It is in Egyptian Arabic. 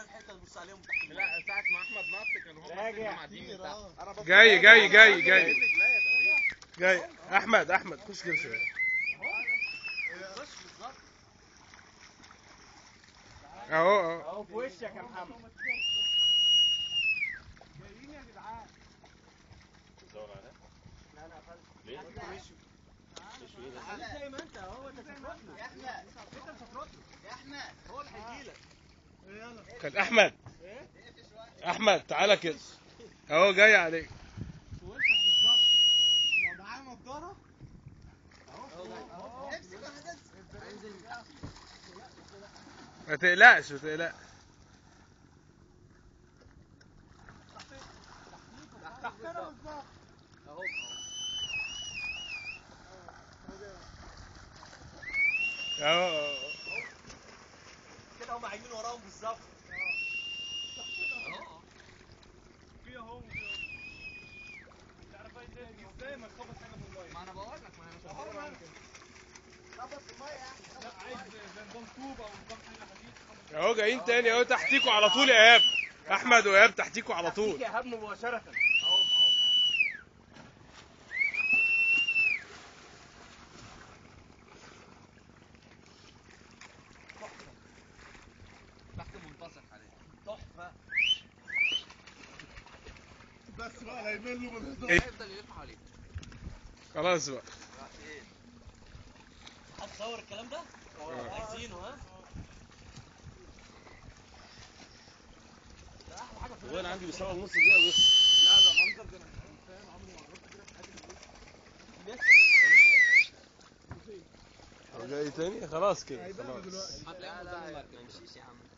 هنا الحته تبص عليهم تحت المية. لا ساعة ما احمد نط كانوا هم راجع. قاعدين من تحت انا بص جاي جاي جاي جاي رجليا تقريبا. جاي احمد احمد خش كده شويه خش بالظبط اهو اهو اهو في وشك يا محمد لا لا خلاص زي ما انت اهو انت تفرط له يا احمد انت تفرط له يا احمد هو اللي هيجيلك كان احمد احمد تعالى كده اهو جاي عليك وانت بالظبط لو معاه نضاره اهو امسك واحد انزل ما تقلقش ما تقلقش تحتنا بالظبط اهو اهو اهو كده هم عايمين وراهم بالظبط اهو في اهو تعرف ازاي ما تخبط حاجه في الميه ما انا بقول لك ما انا مش هقول لك خبط في الميه يعني لا عايز زي نظام طوبه او نظام حاجه حديد اهو جايين تاني اهو تحتيكوا على طول يا ايهاب احمد وايهاب تحتيكوا على طول يا ايهاب مباشره اهو اهو تحت منتصف حاليا تحفه بس بقى لا يمل له من إيه؟ هيفضل يلف حواليك خلاص بقى هتصور الكلام ده؟ عايزينه ها؟ ده احلى حاجه في وانا عندي بيصور نص دقيقة ويخلص لا ده منظر ده انا فاهم عمري ما جربت كده في حياتي لسه لسه هو جاي تاني خلاص كده خلاص دلوقتي لا لا ما تمشيش يا عم